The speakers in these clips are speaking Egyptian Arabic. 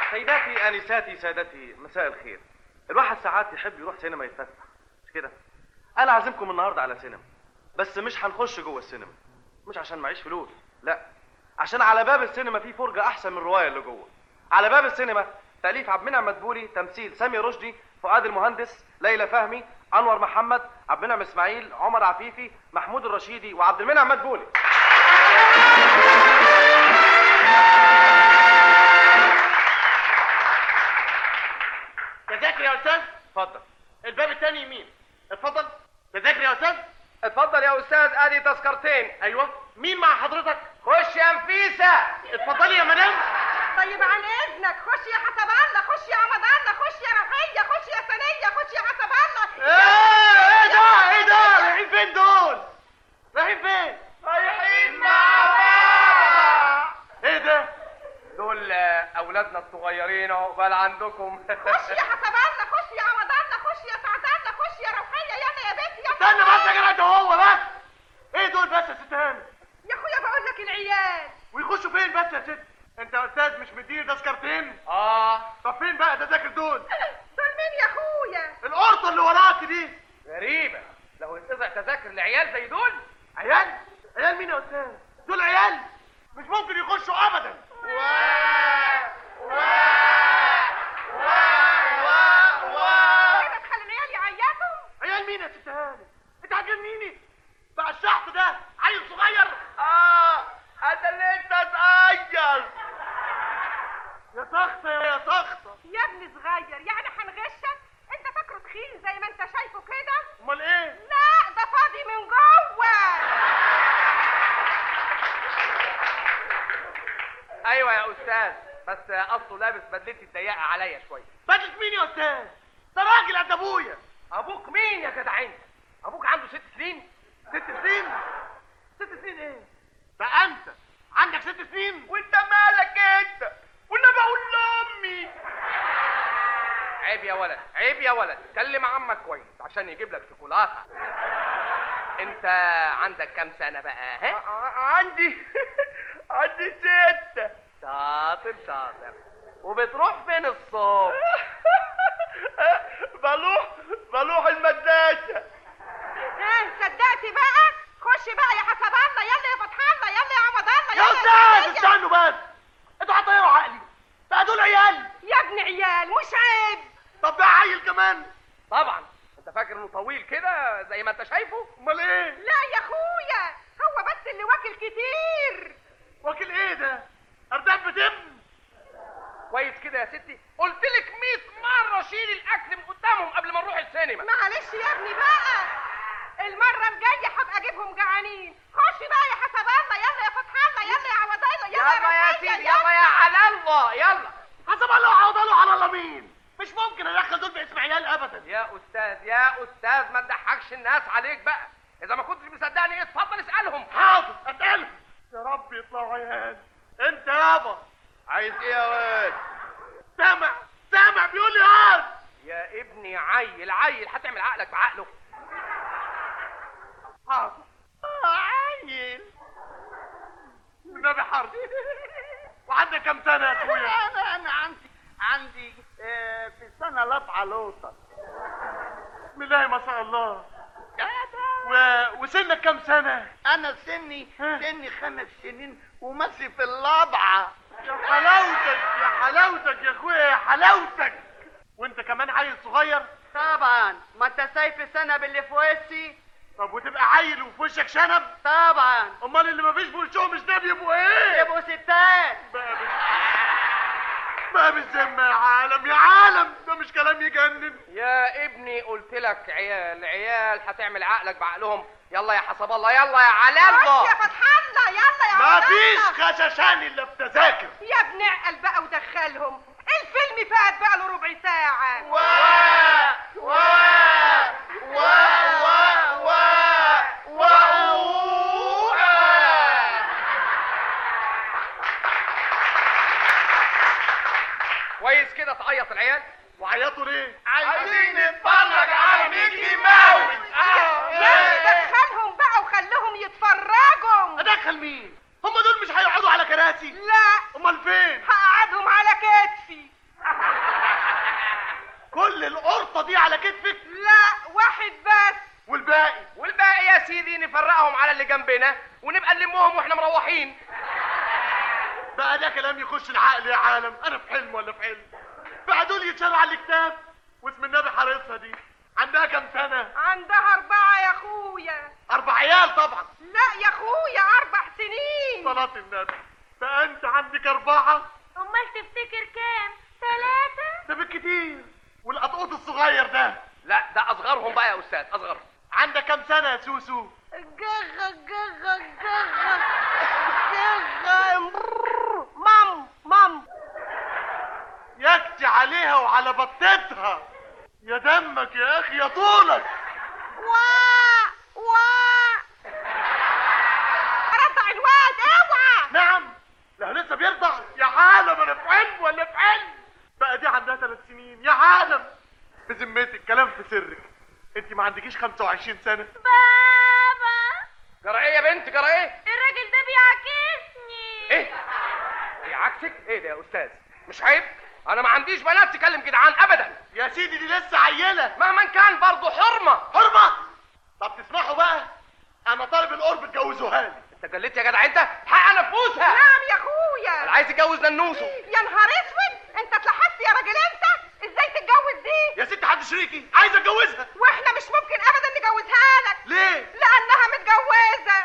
سيداتي انساتي سادتي مساء الخير الواحد ساعات يحب يروح سينما يتفسح مش كده انا عازمكم النهارده على سينما بس مش هنخش جوه السينما مش عشان معيش فلوس لا عشان على باب السينما في فرجه احسن من الروايه اللي جوه على باب السينما تاليف عبد المنعم مدبولي تمثيل سامي رشدي فؤاد المهندس ليلى فهمي انور محمد عبد المنعم اسماعيل عمر عفيفي محمود الرشيدي وعبد المنعم مدبولي تذاكر يا استاذ اتفضل الباب الثاني يمين اتفضل تذاكر يا استاذ اتفضل يا استاذ ادي تذكرتين ايوه مين مع حضرتك خش يا نفيسه اتفضلي يا مدام طيب عن اذنك خش يا حسب الله خش يا رمضان خش يا رفية خش يا ثانية خش يا حسب الله ايه ايه ده ايه ده رايحين فين دول رايحين فين رايحين مع بابا ايه ده دول اولادنا الصغيرين عقبال عندكم خش يا حسب الله خش يا رمضان خش يا سعدان خش يا رفية يلا يا بنتي يلا استنى بس يا جدع ده هو بس ايه دول بس يا ست هاني يا اخويا بقول لك العيال ويخشوا فين بس يا ست انت يا استاذ مش مديني تذكرتين اه طب فين بقى تذاكر دول دول مين يا اخويا القرطه اللي وراكي دي غريبه لو اتقطع تذاكر لعيال زي دول عيال عيال مين يا استاذ دول عيال مش ممكن يخشوا ابدا كده تخلي العيال يعيطوا عيال مين يا ست هاني انت هتجننيني بقى الشحط ده عيل صغير اه هذا اللي انت صغير يا سخطه يا سخطه يا ابني صغير يعني هنغشك انت فاكره تخين زي ما انت شايفه كده امال ايه لا ده فاضي من جوه ايوه يا استاذ بس اصله لابس بدلتي الضيقه عليا شويه بدلة مين يا استاذ ده راجل قد ابويا ابوك مين يا جدع انت ابوك عنده ست سنين ست سنين ست سنين ايه ده انت عندك ست سنين وانت مالك انت وانا بقول لامي عيب يا ولد عيب يا ولد كلم عمك كويس عشان يجيب لك شوكولاته انت عندك كام سنه بقى ها عندي عندي ستة شاطر شاطر وبتروح فين الصبح بروح بروح المدرسة ها صدقتي بقى خش بقى يا حسب الله يلا يا فتح الله يلا يا عمد الله يا يلا استاذ ثانية. استنوا بس انتوا هتطيروا عقلي بقى دول عيال يا ابن عيال مش عيب طب ده عيل كمان طبعا انت فاكر انه طويل كده زي ما انت شايفه امال ايه لا يا اخويا هو بس اللي واكل كتير واكل ايه ده ارداب بتم كويس كده يا ستي قلت لك 100 مره شيل الاكل من قدامهم قبل ما نروح السينما معلش يا ابني بقى المرة الجاية هبقى اجيبهم جعانين خش بقى يا حسب الله يلا يا فتح الله يلا يا عوض الله يلا, يلا يا رفيع، سيدي يلا يا على الله يلا حسب الله وعوضله على الله مين مش ممكن ادخل دول باسم عيال ابدا يا استاذ يا استاذ ما تضحكش الناس عليك بقى اذا ما كنتش مصدقني ايه اتفضل اسالهم حاضر اسالهم يا رب يطلعوا عيال انت يابا عايز ايه يا واد سامع سامع بيقول لي هات يا ابني عيل عيل هتعمل عقلك بعقله حاضر عيل النبي حرب وعندك كم سنه يا اخويا انا انا عندي عندي آه، في السنه لطعه لوطه بسم الله ما شاء الله يا ده. و... وسنك كم سنه انا سني ها؟ سني خمس سنين وماشي في اللبعه يا حلاوتك يا حلاوتك يا اخويا يا حلاوتك وانت كمان عيل صغير طبعا ما انت شايف السنب اللي في وشي طب وتبقى عيل وفي وشك شنب طبعا امال اللي مفيش في وشهم شنب يبقوا ايه يبقوا ستات بقى بال- بقى بالذمه يا عالم يا عالم ده مش كلام يجنن يا ابني قلت لك عيال عيال هتعمل عقلك بعقلهم يلا يا حسب الله يلا يا على خش الله يا فتح الله يلا يا ما عوض فيش الله. خششان الا في تذاكر يا ابن عقل بقى ودخلهم الفيلم فات بقى له ربع ساعة وا وا وا وا وا كويس كده تعيط العيال وعيطوا ليه؟ عايزين نتفرج على ميكي ماوس يلا دخلهم بقى وخليهم يتفرجوا ادخل مين؟ هم دول مش هيقعدوا على كراسي؟ لا امال فين؟ هقعدهم على كتفي كل القرطه دي على كتفك لا واحد بس والباقي والباقي يا سيدي نفرقهم على اللي جنبنا ونبقى نلمهم واحنا مروحين بقى ده كلام يخش العقل يا عالم انا في حلم ولا في حلم بقى دول يتشالوا على الكتاب واسم النبي حارسها دي عندها كام سنه عندها أربعة يا أخويا اربع عيال طبعا لا يا أخويا أربع سنين صلاه النبي بقى انت عندك اربعه امال تفتكر كام ثلاثة ده بالكتير والقطقوط الصغير ده لا ده اصغرهم بقى يا استاذ اصغرهم عندك كام سنه يا سوسو جغ جغ جغ جغ مام مام يكتي عليها وعلى بطتها يا دمك يا اخي يا طولك وا وا رضع الواد اوعى نعم لا لسه بيرضع يا عالم انا في علم ولا في علم بقى دي عندها ثلاث سنين يا عالم بذمتك كلام في سرك انت ما عندكيش 25 سنه بابا جرى ايه يا بنت جرى ايه الراجل ده بيعاكسني ايه ايه عكسك ايه ده يا استاذ مش عيب انا ما عنديش بنات تكلم جدعان ابدا يا سيدي دي لسه عيله مهما كان برضه حرمه حرمه طب تسمحوا بقى انا طالب القرب اتجوزوها لي انت جليت يا جدع انت حق نفوسها نعم يا اللي اخويا عايز يتجوز ننوسه يا نهار اسود انت اتلحست يا راجل انت ازاي تتجوز دي يا ست حد شريكي عايز اتجوزها واحنا مش ممكن ابدا نجوزها لك ليه لانها متجوزه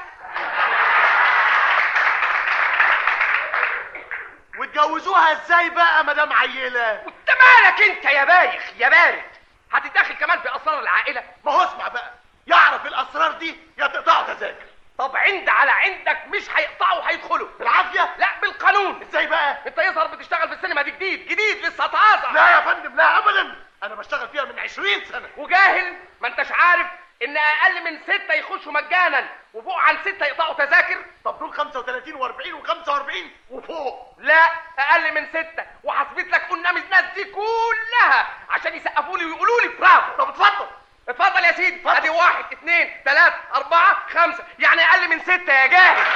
وتجوزوها ازاي بقى مدام عيله انت مالك انت يا بايخ يا بارد هتتدخل كمان في اسرار العائله ما هو اسمع بقى يعرف الاسرار دي يا تقطعوا تذاكر طب عند على عندك مش هيقطعوا هيدخلوا بالعافيه لا بالقانون ازاي بقى انت يظهر بتشتغل في السينما دي جديد جديد لسه طازه لا يا فندم لا ابدا انا بشتغل فيها من 20 سنه وجاهل ما انتش عارف ان اقل من ستة يخشوا مجانا وفوق عن ستة يقطعوا تذاكر طب دول 35 و40 و45 وفوق لا اقل من ستة وحسبت لك قدام الناس دي كلها عشان يسقفوا لي ويقولوا لي برافو طب اتفضل اتفضل يا سيدي ادي واحد اتنين تلاتة اربعة خمسة يعني اقل من ستة يا جاهل